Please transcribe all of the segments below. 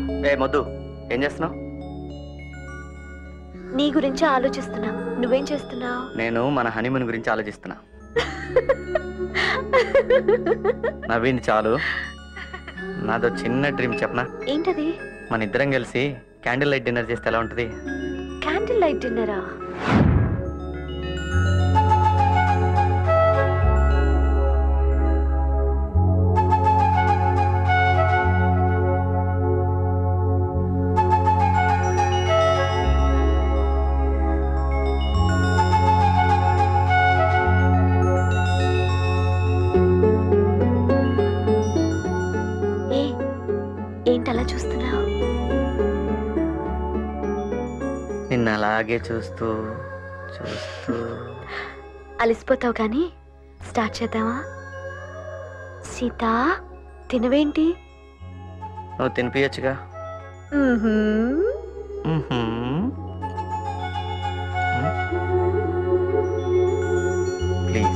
ఏ మొద్దు ఏం చేస్తున్నావు నీ గురించి ఆలోచిస్తున్నా నువ్వేం చేస్తున్నావు నేను మన హనీమూన్ గురించి ఆలోచిస్తున్నా నవ్వింది చాలు నాదో చిన్న డ్రీమ్ చెప్పనా ఏంటది మన ఇద్దరం కలిసి క్యాండిల్ లైట్ డిన్నర్ చేస్తే ఎలా ఉంటుంది క్యాండిల్ లైట్ డిన్నరా ఏ ఏంటలా చూస్తున్నావు నిన్ను అలాగే చూస్తూ చూస్తూ అలసిపోతావు కానీ స్టార్ట్ చేద్దామా సీత తినవేంటి నువ్వు తినిపించచ్చుగా ప్లీజ్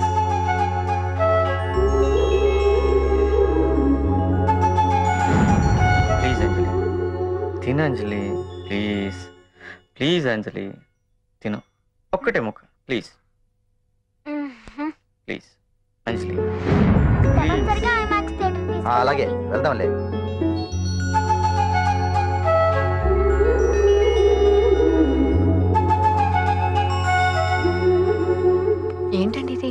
ప్లీజ్ అంజలి తిను అంజలి ప్లీజ్ ప్లీజ్ అంజలి తిను ఒక్కటే ముక్క ప్లీజ్ ప్లీజ్ అంజలి తప్పనిసరిగా ఐమాక్స్ థియేటర్ అలాగే వెళ్దాంలే ఏంటండి ఇది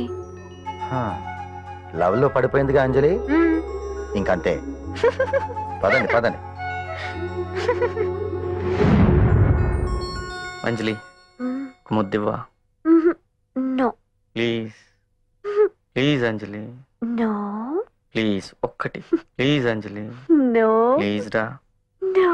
లవ్ లో పడిపోయిందిగా అంజలి ఇంకంతే పదండి పదండి అంజలి ఒక ముద్దివ్వా no please please Anjali no please ఒక్కటి ప్లీజ్ అంజలి నో ప్లీజ్ రా నో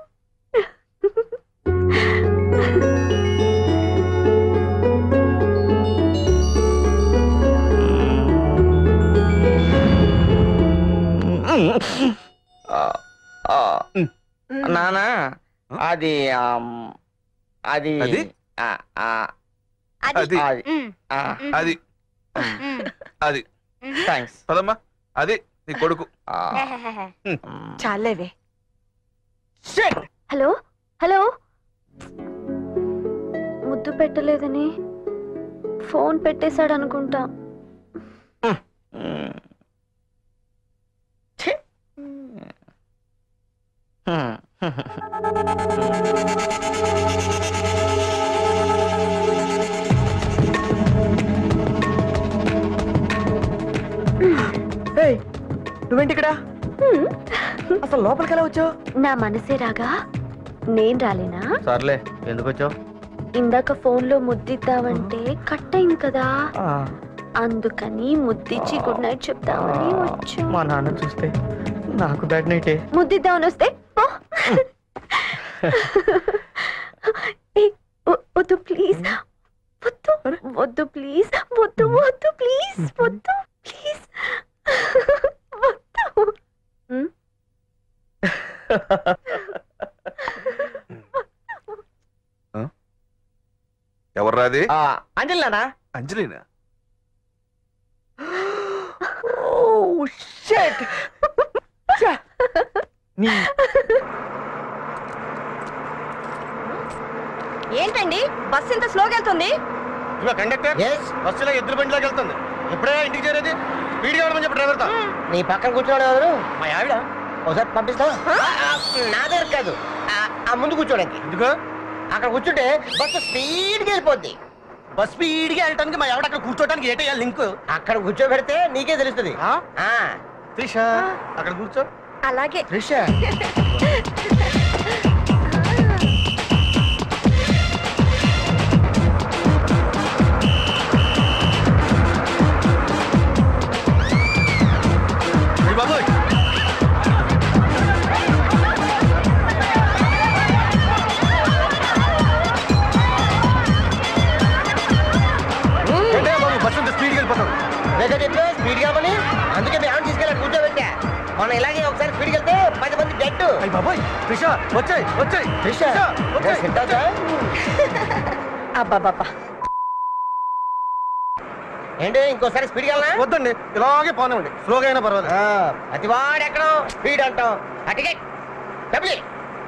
నానా అది ఆమ్, అది అది? ఆ, ఆ, అది అది ఆ, అది అది థాంక్స్ పదమ్మా అది నీ కొడుకు ఆ, చాలేవే హలో హలో ముద్దు పెట్టలేదని ఫోన్ పెట్టేశాడు అనుకుంటా మ్. ఛీ. హ్మ్. నువ్వేంటి ఇక్కడ హ్మ్. అసలు లోపలికి ఎలా వచ్చావు నా మనసే రాగా నేను రాలేనా సర్లే ఎందుకు వచ్చావు ఇందాక ఫోన్ లో ముద్దిద్దామంటే కట్ అయింది కదా అందుకని ముద్దిచ్చి గుడ్ నైట్ చెప్తామని వచ్చు మా నాన్న చూస్తే నాకు బ్యాడ్ నైటే ముద్దిద్దామని వస్తే ఓ! ఏ, వ- వద్దు ప్లీజ్ వద్దు వద్దు ప్లీజ్ వద్దు వద్దు ప్లీజ్ వద్దు ప్లీజ్ వద్దు ఎవర్రా అది అంజలి నానా అంజలినా ఓ షట్ ఏంటండి బస్ ఇంత స్లోగా వెళ్తుంది కండక్టర్ బస్సులో ఎదురు బండిలోకి వెళ్తుంది ఎప్పుడే ఇంటికి చేరేది స్పీడ్ కావడం చెప్పి డ్రైవర్తో నీ పక్కన కూర్చోడు ఎవరు మా ఆవిడ ఒకసారి పంపిస్తావా నా దగ్గర కాదు ఆ- ఆ ముందు కూర్చోడానికి ఎందుకు అక్కడ కూర్చుంటే బస్సు స్పీడ్ వెళ్ళిపోద్ది బస్ స్పీడ్ గా వెళ్ళడానికి మా ఆవిడ అక్కడ కూర్చోడానికి ఏటయ్యా లింక్ అక్కడ కూర్చోబెడితే నీకే తెలుస్తుంది ఆ త్రిష అక్కడ కూర్చో అలాగే త్రిష అయ్య బాబోయ్ ఏంటయ్యా బాబు బస్సు అంత స్పీడ్గా వెళ్ళిపోతాం వేగ చెప్పు స్పీడ్ కావాలి అందుకే మీ ఆమె తీసుకెళ్ళి కూర్చోబెట్టా మనం ఇలాగే ఒకసారి స్పీడ్ వెళ్తే పది మంది డెడ్ అయ్య బాబోయ్ త్రిష వచ్చాయి వచ్చాయి త్రిష వచ్చాయి తింటావా అబ్బాబాబా ఏంటి ఇంకోసారి స్పీడ్ వెళ్ళనా వద్దండి ఇలాగే పోనివ్వండి స్లోగా అయినా పర్వాలేదు ప్రతివాడు ఎక్కడం స్పీడ్ అంటాం అటుకే డబ్బులు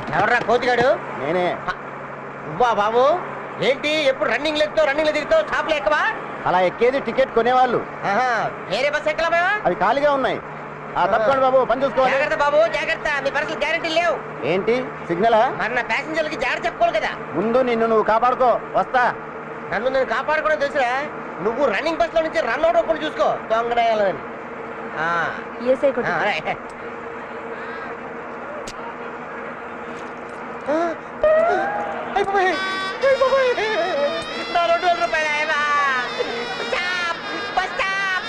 ఎవర్రా కోతిగాడు నేనే నువ్వా బాబు ఏంటి ఎప్పుడు రన్నింగ్ లెక్తో రన్నింగ్ దిగుతావు షాపులు ఎక్కవా అలా ఎక్కేది టికెట్ కొనేవాళ్ళు ఆహా, వేరే బస్ ఎక్కలా అవి ఖాళీగా ఉన్నాయి ఆ తప్పకుండా బాబు పని చూసుకోవాలి జాగ్రత్త బాబు జాగ్రత్త మీ పర్సనల్ గ్యారెంటీ లేవు ఏంటి సిగ్నలా మరి నా ప్యాసింజర్లకి జాగ్రత్త చెప్పుకోవాలి కదా ముందు నిన్ను నువ్వు కాపాడుకో వస్తా నన్ను నేను కాపాడుకోవడం తెలుసురా నువ్వు రన్నింగ్ బస్ లో నుంచి రన్ అవుట్ అవ్వకుండా చూసుకో దొంగడేయాలని ఆ, ఏసై కొట్టు ఆ, రైట్. ఆ, అయ్ బాబోయ్, అయ్ బాబోయ్. నా రెండు వేల రూపాయలు అయ్యా స్టాప్ బస్ స్టాప్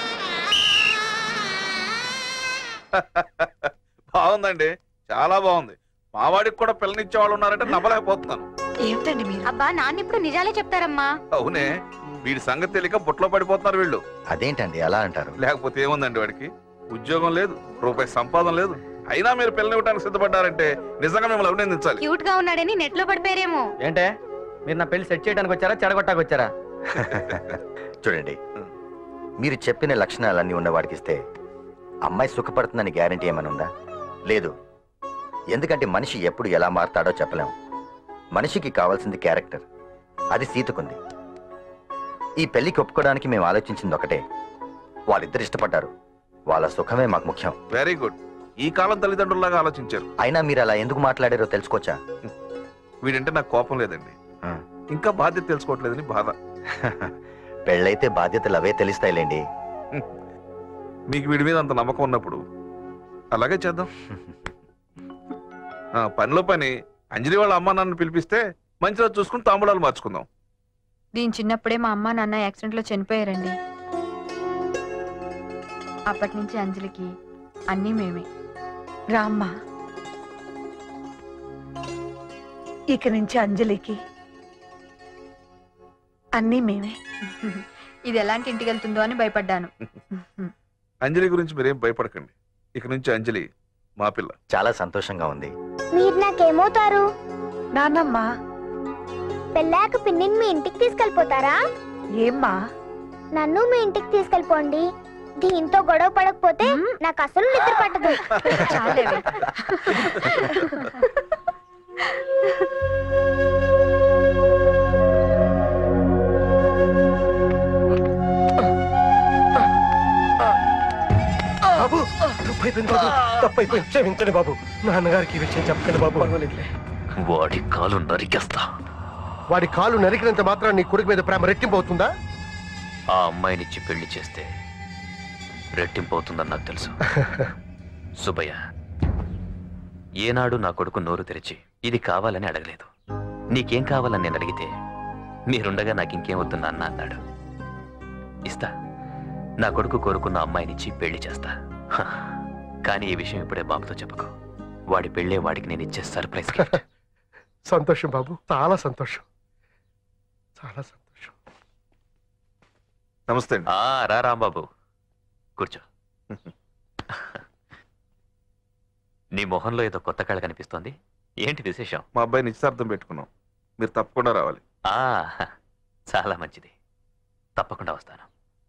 బాగుందండి చాలా బాగుంది మావాడికి కూడా పిల్లనిచ్చే వాళ్ళు ఉన్నారంటే నమ్మలేకపోతున్నాను ఏమిటండి మీరు అబ్బా నాన్న ఇప్పుడు నిజాలే చెప్తారమ్మా అవునే వీడి సంగతి తెలియక బుట్లో పడిపోతున్నారు వీళ్ళు అదేంటండి అలా అంటారు లేకపోతే ఏముందండి వాడికి ఉద్యోగం లేదు రూపాయి సంపాదన లేదు అయినా మీరు పిల్లనివ్వడానికి సిద్ధపడ్డారంటే నిజంగా మిమ్మల్ని అభినందించాలి క్యూట్ గా ఉన్నాడని నెట్ లో పడిపోయారేమో ఏంటే మీరు నా పెళ్లి సెట్ చేయడానికి వచ్చారా చెడగొట్టానికి వచ్చారా చూడండి మీరు చెప్పిన లక్షణాలన్నీ ఉన్నవాడికి ఇస్తే అమ్మాయి సుఖపడుతుందని గ్యారంటీ ఏమైనా ఉందా లేదు ఎందుకంటే మనిషి ఎప్పుడు ఎలా మారుతాడో చెప్పలేం మనిషికి కావాల్సింది క్యారెక్టర్ అది సీతకుంది ఈ పెళ్లికి ఒప్పుకోవడానికి మేము ఆలోచించింది ఒకటే వాళ్ళిద్దరు ఇష్టపడ్డారు వాళ్ళ సుఖమే మాకు ముఖ్యం వెరీ గుడ్ ఈ కాలం తల్లిదండ్రుల్లాగా ఆలోచించారు అయినా మీరు అలా ఎందుకు మాట్లాడారో తెలుసుకోవచ్చా వీడంటే నాకు కోపం లేదండి ఆ. ఇంకా బాధ్యత తెలుసుకోవట్లేదని బాధ పెళ్ళైతే బాధ్యతలు అవే తెలుస్తాయిలేండి మీకు వీడి మీద అంత నమ్మకం ఉన్నప్పుడు అలాగే చేద్దాం ఆ, పనిలో పని అంజలి వాళ్ళ అమ్మ నాన్న పిలిపిస్తే మంచి రోజు చూసుకుని తాంబూలాలు మార్చుకుందాం దీని చిన్నప్పుడే మా అమ్మ నాన్న యాక్సిడెంట్ లో చనిపోయారండి అప్పటి నుంచి అంజలికి అన్నీ మేమే రామ్మా ఇక నుంచి అంజలికి అన్నీ మేమే ఇది ఎలాంటి ఇంటికి వెళ్తుందో అని భయపడ్డాను అంజలి గురించి మీరేం భయపడకండి ఇక నుంచి అంజలి మా పిల్ల చాలా సంతోషంగా ఉంది మీరు నాకేమవుతారు నాన్నమ్మ పెళ్ళాక పిన్నిని మీ ఇంటికి తీసుకెళ్ళిపోతారా ఏమ్మా నన్ను మీ ఇంటికి తీసుకెళ్ళిపోండి దీంతో గొడవ పడకపోతే నాకు అసలు నిద్ర పట్టదు చాలేవే బాబు తప్పైపోయింది బాబు తప్పైపోయింది క్షమించండి బాబు నాన్నగారికి ఈ విషయం చెప్పకండి బాబు వాడి కాలు నరికేస్తా వాడి కాలు నరికినంత మాత్రం నీ కొడుకు మీద ప్రేమ రెట్టింపు అవుతుందా ఆ అమ్మాయినిచ్చి పెళ్లి చేస్తే రెట్టింపు అవుతుందని నాకు తెలుసు సుబ్బయ్య ఏనాడు నా కొడుకు నోరు తెరిచి ఇది కావాలని అడగలేదు నీకేం కావాలని నేను అడిగితే మీరుండగా నాకు ఇంకేం వద్దు నాన్న అన్నాడు ఇస్తా నా కొడుకు కోరుకున్న అమ్మాయినిచ్చి పెళ్లి చేస్తా హ. కానీ ఈ విషయం ఇప్పుడే బాబుతో చెప్పకు వాడి పెళ్ళే వాడికి నేను ఇచ్చే సర్ప్రైజ్ గిఫ్ట్ సంతోషం బాబు చాలా సంతోషం చాలా సంతోషం నమస్తే అండి ఆ రా రాంబాబు కూర్చో నీ మొహంలో ఏదో కొత్త కళ కనిపిస్తోంది ఏంటి విశేషం మా అబ్బాయి నిశ్చితార్థం పెట్టుకున్నాం మీరు తప్పకుండా రావాలి ఆ చాలా మంచిది తప్పకుండా వస్తాను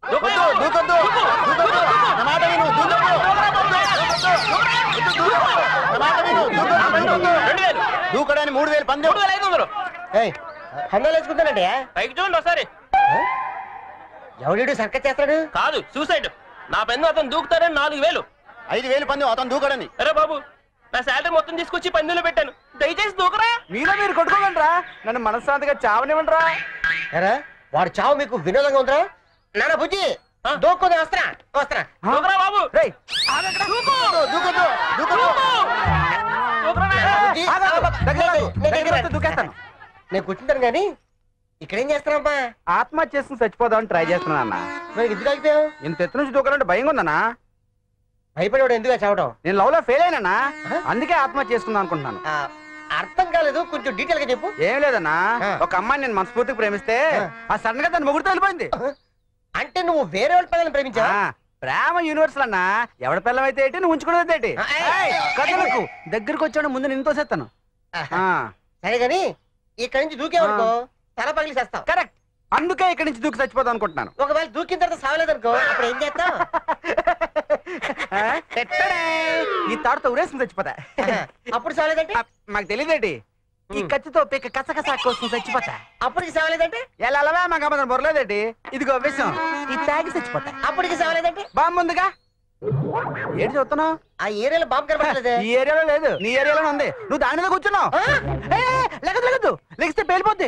దూకడానికి మూడు వేలు పందెం ఏయ్, హండాలు వేసుకుంటానండి పైకి చూడండి ఒకసారి ఎవడు సర్కస్ చేస్తాడు కాదు సూసైడ్ నా పెన్ను అతను దూకుతారని నాలుగు వేలు ఐదు వేలు పందెం అతను దూకడని అరే బాబు నా శాలరీ మొత్తం తీసుకొచ్చి పందులో పెట్టాను దయచేసి దూకరా మీలో మీరు కొట్టుకోగలరా నన్ను మనశ్శాంతిగా చావనివ్వండిరా ఎరా వాడు చావు మీకు వినోదంగా ఉందిరా నాన్న బుజ్జి దూక్కుంది వస్త్రా వస్త్రా దూకరా బాబు రేయ్ దూకొద్దు, దూకొద్దు. దూకరా నాయనా. బుజ్జి, దగ్గర రాకు. నేను దగ్గర దగ్గర వస్తే దూకేస్తాను నేను కూర్చుంటాను కానీ ఇక్కడేం చేస్తున్నామ్మా ఆత్మహత్య చేసుకుని చచ్చిపోదామని ట్రై చేస్తున్నాను అన్న మరి ఎందుకు ఆగిపోయావు ఇంత ఎత్తు నుంచి దూకాలంటే భయంగా ఉందన్నా భయపడేవాడు ఎందుకు చావడం నేను లవ్ లో ఫెయిల్ అయినా అందుకే ఆత్మహత్య చేసుకుందాం అనుకుంటున్నాను ఆ, అర్థం కాలేదు కొంచెం డీటెయిల్ గా చెప్పు ఏం లేదన్నా ఆ. ఒక అమ్మాయిని నేను మనస్ఫూర్తిగా ప్రేమిస్తే ఆ. ఆ సడన్ గా తన ముగ్గురు వెళ్ళిపోయింది అంటే నువ్వు వేరే వాళ్ళ పిల్లల్ని ప్రేమించావా ఆ, ప్రేమ యూనివర్సల్ అన్నా ఎవడ పిల్లం అయితే ఏంటి నువ్వు ఉంచుకునేది ఏంటి ఆ, ఏయ్, కథలకు దగ్గరికి వచ్చాడు ముందు నేను తోసేస్తాను ఆహా. సరే గాని ఇక్కడి నుంచి దూకేవనుకో తల పగిలి చేస్తావు కరెక్ట్ అందుకే ఇక్కడి నుంచి దూకి చచ్చిపోదాం అనుకుంటున్నాను ఒకవేళ దూకిన తర్వాత సావలేదనుకో అప్పుడు ఏం చేస్తావు ఆ, ఎట్టడే. ఈ తాడుతో ఉరేసుకుని చచ్చిపోతా అప్పుడు చాలేదంటే మాకు తెలియదేంటి ఈ కత్తితో పిక్క కసకస కోసం చచ్చిపోతా అప్పటికి చాలేదంటే ఎలా మాకు అమ్మదం బొరలేదేంటి ఇదిగో విషయం ఇది తాగి చచ్చిపోతా అప్పటికి చాలేదంటే బాగుందిగా ఏంటి చూస్తున్నావు ఆ ఏరియాలో బాబు కనబడలేదే ఈ ఏరియాలో లేదు నీ ఏరియాలో ఉంది నువ్వు దాని మీద కూర్చున్నావు ఏ, ఏ, లెగదు లెగదు లెగిస్తే పేలిపోద్ది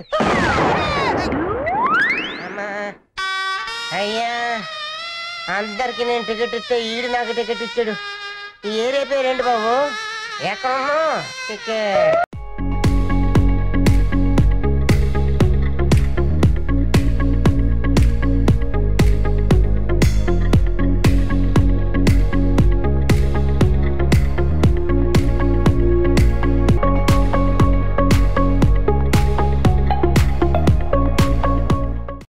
అమ్మా. అయ్యా అందరికి నేను టికెట్ ఇస్తే ఈడు నాకు టికెట్ ఇచ్చాడు ఈ ఏరియా పేరేంటి బాబు ఎక్కడ టికెట్